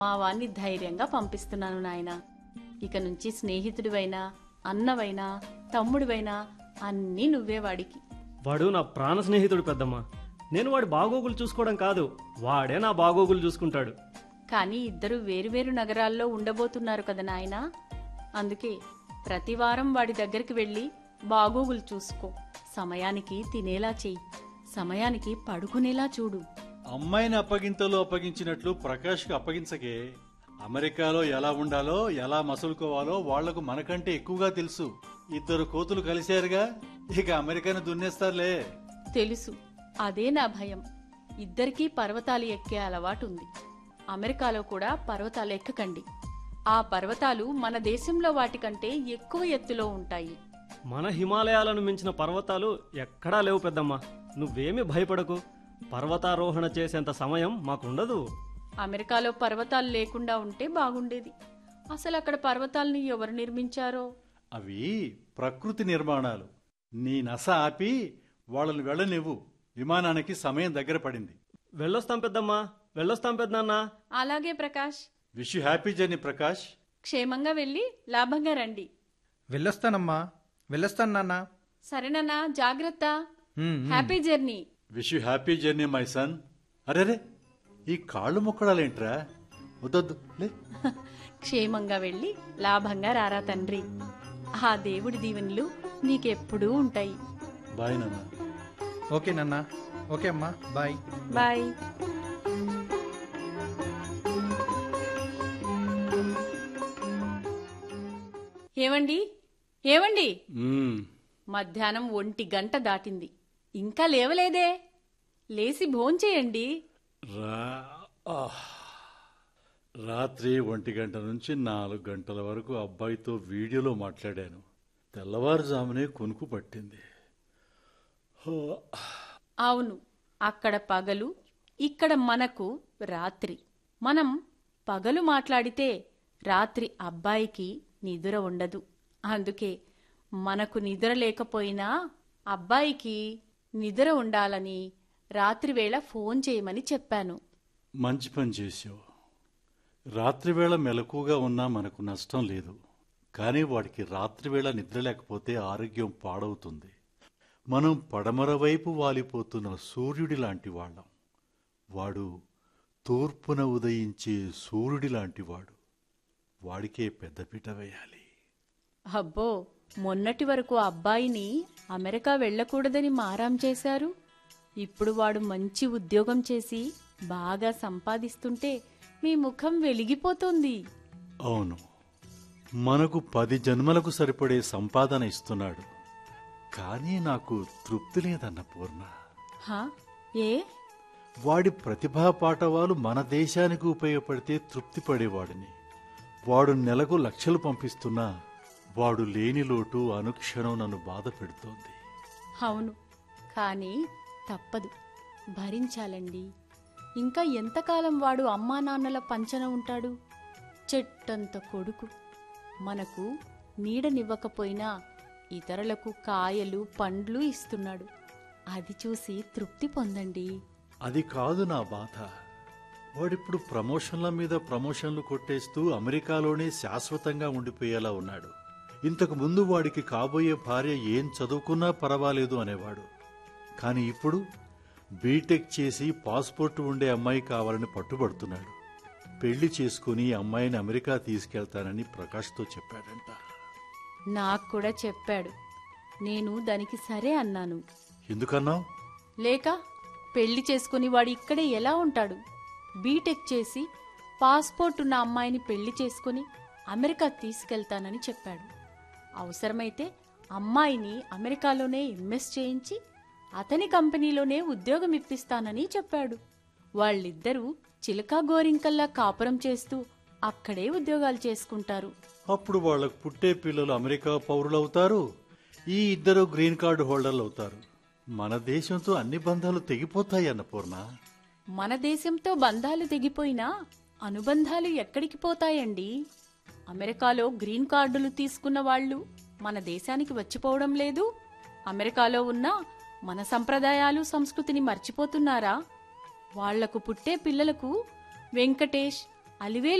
మా వాణ్ణి ధైర్యంగా పంపిస్తున్నాను నాయనా ఇక నుంచి స్నేహితుడివైనా అన్నవైనా తమ్ముడివైనా అన్నీ నువ్వే వాడికి వాడు నా ప్రాణ స్నేహితుడు పెద్దమ్మ నేను వాడి బాగోగులు చూసుకోవడం కాదు వాడే నా బాగోగులు చూసుకుంటాడు కానీ ఇద్దరు వేరువేరు నగరాల్లో ఉండబోతున్నారు కదా నాయనా అందుకే ప్రతి వారం వాడి దగ్గరికి వెళ్ళి బాగోగులు చూసుకో సమయానికి తినేలా చెయ్యి సమయానికి పడుకునేలా చూడు అమ్మాయిని అప్పగింతలో అప్పగించినట్లు ప్రకాష్కి అప్పగించకే అమెరికాలో ఎలా ఉండాలో ఎలా మసులుకోవాలో వాళ్లకు మనకంటే ఎక్కువగా తెలుసు ఇద్దరు కోతులు కలిశారుగా ఇక అమెరికాను దున్నేస్తారులే తెలుసు అదే నా భయం ఇద్దరికీ పర్వతాలు ఎక్కే అలవాటు ఉంది అమెరికాలో కూడా పర్వతాలు ఎక్కకండి ఆ పర్వతాలు మన దేశంలో వాటికంటే ఎక్కువ ఎత్తులో ఉంటాయి మన హిమాలయాలను మించిన పర్వతాలు ఎక్కడా లేవు పెద్దమ్మ నువ్వేమి భయపడకు పర్వతారోహణ చేసేంత సమయం మాకుండదు అమెరికాలో పర్వతాలు లేకుండా ఉంటే బాగుండేది అసలు అక్కడ పర్వతాల్ని ఎవరు నిర్మించారో అవి ప్రకృతి నిర్మాణాలు నీ నస ఆపి వాళ్ళని వెళ్ళనివ్వు విమానానికి సమయం దగ్గర పడింది వెళ్ళొస్తాం పెద్దమ్మ వెళ్ళొస్తాం పెద్దనాన్న అలాగే Prakash wish you happy journey Prakash క్షేమంగా వెళ్ళి లాభంగా రండి వెళ్ళొస్తానమ్మా వెళ్ళొస్తాను నాన్న సరేనన్నా జాగ్రత్త um, um. Happy journey wish you happy journey my son అరేరే ఈ కాళ్ళు మొక్కడాలేంట్రా వద్దొద్దు లే క్షేమంగా వెళ్ళి లాభంగా రారా తండ్రి ఆ దేవుడి దీవెనలు నీకెప్పుడూ ఉంటాయి బాయ్ నాన్న ఓకే నాన్న ఓకే అమ్మా బాయ్ బాయ్ ఏమండి ఏమండి మ్మ్. మధ్యాహ్నం ఒంటి గంట దాటింది ఇంకా లేవలేదే లేసి భోంచేయండి రా ఆహ్. రాత్రి ఒంటి గంట నుంచి నాలుగు గంటల వరకు అబ్బాయితో వీడియోలో మాట్లాడాను తెల్లవారుజామునే కొనుక్కు పట్టింది హో. అవును అక్కడ పగలు ఇక్కడ మనకు రాత్రి మనం పగలు మాట్లాడితే రాత్రి అబ్బాయికి నిద్ర ఉండదు అందుకే మనకు నిద్ర లేకపోయినా అబ్బాయికి నిద్ర ఉండాలని రాత్రివేళ ఫోన్ చేయమని చెప్పాను మంచి పని చేసావు రాత్రివేళ మెలకుగా ఉన్నా మనకు నష్టం లేదు కానీ వాడికి రాత్రివేళ నిద్ర లేకపోతే ఆరోగ్యం పాడవుతుంది మనం పడమర వైపు వాలిపోతున్న సూర్యుడి లాంటి వాళ్ళం వాడు తూర్పున ఉదయించే సూర్యుడి లాంటి వాడు వాడికే పెద్దపీట వేయాలి అబ్బో మొన్నటి వరకు అబ్బాయిని అమెరికా వెళ్ళకూడదని మారాం చేశారు ఇప్పుడు వాడు మంచి ఉద్యోగం చేసి బాగా సంపాదిస్తుంటే మీ ముఖం వెలిగిపోతుంది అవును మనకు పది జన్మలకు సరిపడే సంపాదన ఇస్తున్నాడు కానీ నాకు తృప్తి లేదన్న పూర్ణ హా ఏ వాడి ప్రతిభా పాఠవాలు మన దేశానికి ఉపయోగపడితే తృప్తి పడేవాడిని వాడు నెలకు లక్షలు పంపిస్తున్నా వాడు లేని లోటు అనుక్షణం నన్ను బాధ పెడుతోంది అవును కానీ తప్పదు భరించాలండి ఇంకా ఎంతకాలం వాడు అమ్మా నాన్నల పంచన ఉంటాడు చెట్టంత కొడుకు మనకు నీడనివ్వకపోయినా ఇతరులకు కాయలు పండ్లు ఇస్తున్నాడు అది చూసి తృప్తి పొందండి అది కాదు నా బాధ వాడిప్పుడు ప్రమోషన్ల మీద ప్రమోషన్లు కొట్టేస్తూ అమెరికాలోనే శాశ్వతంగా ఉండిపోయేలా ఉన్నాడు ఇంతకు ముందు వాడికి కాబోయే భార్య ఏం చదువుకున్నా పర్వాలేదు అనేవాడు కానీ ఇప్పుడు బీటెక్ చేసి పాస్పోర్ట్ ఉండే అమ్మాయి కావాలని పట్టుబడుతున్నాడు పెళ్లి చేసుకుని అమ్మాయిని అమెరికా తీసుకెళ్తానని ప్రకాష్తో చెప్పాడంట నాకు కూడా చెప్పాడు నేను దానికి సరే అన్నాను ఎందుకన్నావు లేక పెళ్లి చేసుకుని వాడు ఇక్కడే ఎలా ఉంటాడు బీటెక్ చేసి పాస్పోర్ట్ ఉన్న అమ్మాయిని పెళ్లి చేసుకుని అమెరికా తీసుకెళ్తానని చెప్పాడు అవసరమైతే అమ్మాయిని అమెరికాలోనే ఎంఎస్ చేయించి అతని కంపెనీలోనే ఉద్యోగం ఇప్పిస్తానని చెప్పాడు వాళ్ళిద్దరూ చిలకా గోరింకల్లా కాపురం చేస్తూ అక్కడే ఉద్యోగాలు చేసుకుంటారు అప్పుడు వాళ్ళకు పుట్టే పిల్లలు అమెరికా పౌరులవుతారు ఈ ఇద్దరు గ్రీన్ కార్డు హోల్డర్లు అవుతారు మన దేశంతో అన్ని బంధాలు తెగిపోతాయి అన్నపూర్ణ మన దేశంతో బంధాలు తెగిపోయినా అనుబంధాలు ఎక్కడికి పోతాయండి అమెరికాలో గ్రీన్ కార్డులు తీసుకున్న వాళ్ళు మన దేశానికి వచ్చిపోవడం లేదు అమెరికాలో ఉన్న మన సంప్రదాయాలు సంస్కృతిని మర్చిపోతున్నారా వాళ్లకు పుట్టే పిల్లలకు వెంకటేష్ అలివే